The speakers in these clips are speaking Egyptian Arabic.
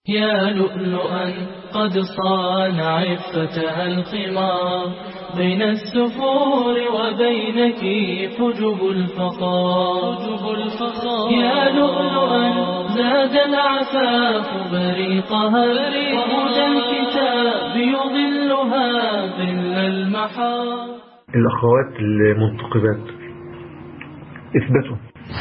يا لؤلؤا قد صان عفتها الخمار بين السفور وبينك فجب الفخار فجب الفخار يا لؤلؤا زاد العفاف بريقها وهدى الكتاب يظلها ظل المحار الأخوات المنتقبات اثبتوا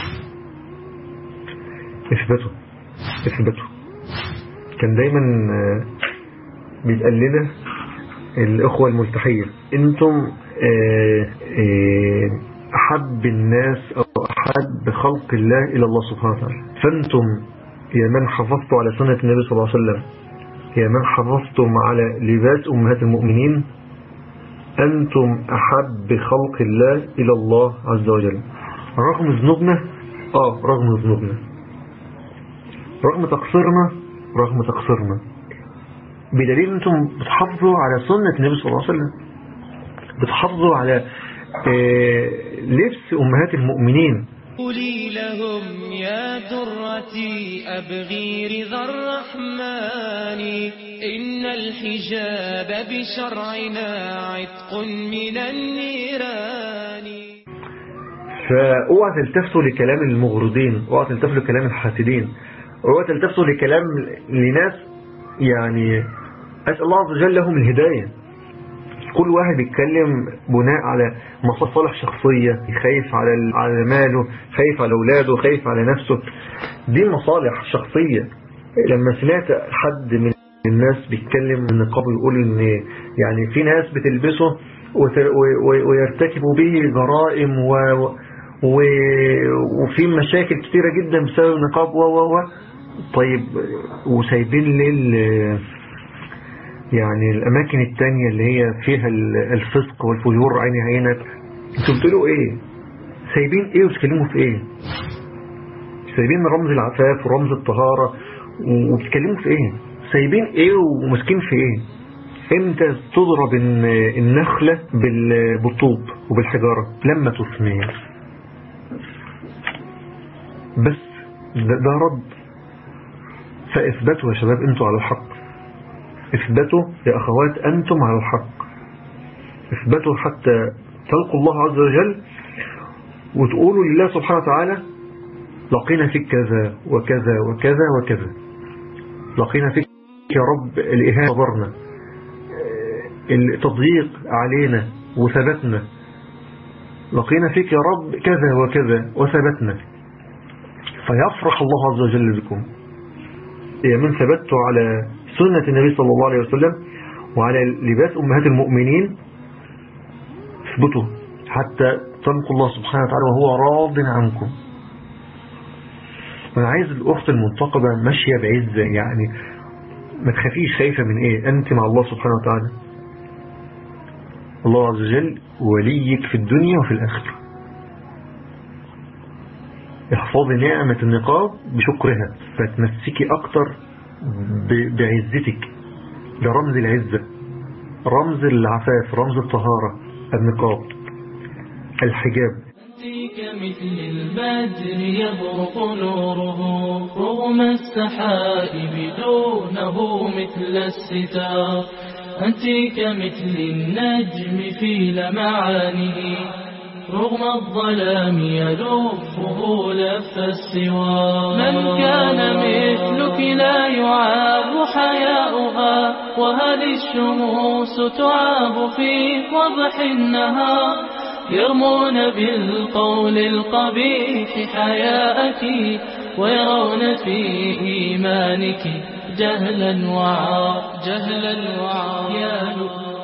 اثبتوا اثبتوا كان دايما آه، بيتقال لنا الأخوة الملتحية انتم آه، آه، أحب الناس أو أحب خلق الله إلى الله سبحانه وتعالى فأنتم يا من حافظتوا على سنة النبي صلى الله عليه وسلم يا من حافظتم على لباس أمهات المؤمنين أنتم أحب خلق الله إلى الله عز وجل رغم ذنوبنا آه رغم ذنوبنا رغم تقصيرنا رغم تقصيرنا بدليل أنتم بتحافظوا على سنة النبي صلى الله عليه وسلم بتحافظوا على آه لبس أمهات المؤمنين قولي لهم يا درتي أبغي رضا الرحمن إن الحجاب بشرعنا عتق من النيران فاوعى تلتفتوا لكلام المغرضين اوعى تلتفتوا لكلام الحاسدين اوعى تلتفتوا لكلام لناس يعني أسأل الله عز وجل لهم الهداية كل واحد بيتكلم بناء على مصالح شخصية خايف على على ماله خايف على أولاده خايف على نفسه دي مصالح شخصية لما سمعت حد من الناس بيتكلم النقاب ويقول ان يعني في ناس بتلبسه وت- و- و- ويرتكبوا به جرائم و و وفي مشاكل كتيرة جدا بسبب النقاب و و و طيب وسايبين لل يعني الأماكن التانية اللي هي فيها ال- الفسق والفجور عيني عينك انتوا بتقولوا ايه سايبين ايه وتكلموا في ايه سايبين رمز العفاف ورمز الطهارة وبتكلموا في ايه سايبين ايه وماسكين في ايه امتى تضرب الن- النخلة بال- بالطوب وبالحجارة لما تثمر بس ده, ده رد فاثبتوا يا شباب انتوا على الحق اثبتوا يا اخوات انتم على الحق اثبتوا حتى تلقوا الله عز وجل وتقولوا لله سبحانه وتعالى لقينا فيك كذا وكذا وكذا وكذا لقينا فيك يا رب الإهانة صبرنا التضييق علينا وثبتنا لقينا فيك يا رب كذا وكذا وثبتنا فيفرح الله عز وجل بكم يا من ثبتوا على سنة النبي صلى الله عليه وسلم وعلى لباس أمهات المؤمنين اثبتوا حتى تلقوا الله سبحانه وتعالى وهو راض عنكم وانا عايز الأخت المنتقبة ماشية بعزة يعني ما تخافيش خايفة من ايه انت مع الله سبحانه وتعالى الله عز وجل وليك في الدنيا وفي الآخرة احفظي نعمة النقاب بشكرها فتمسكي أكتر ب- بعزتك ده رمز العزة رمز العفاف رمز الطهارة النقاب الحجاب أنت كمثل البدر يبرق نوره رغم السحائب دونه مثل الستار أنت كمثل النجم في لمعانه رغم الظلام يلفه لف السوار من كان مثلك لا يعاب حياؤها وهذه الشموس تعاب في وضح النهار يرمون بالقول القبيح حياءك ويرون في إيمانك جهلا وعار جهلا وعار يا لؤلؤ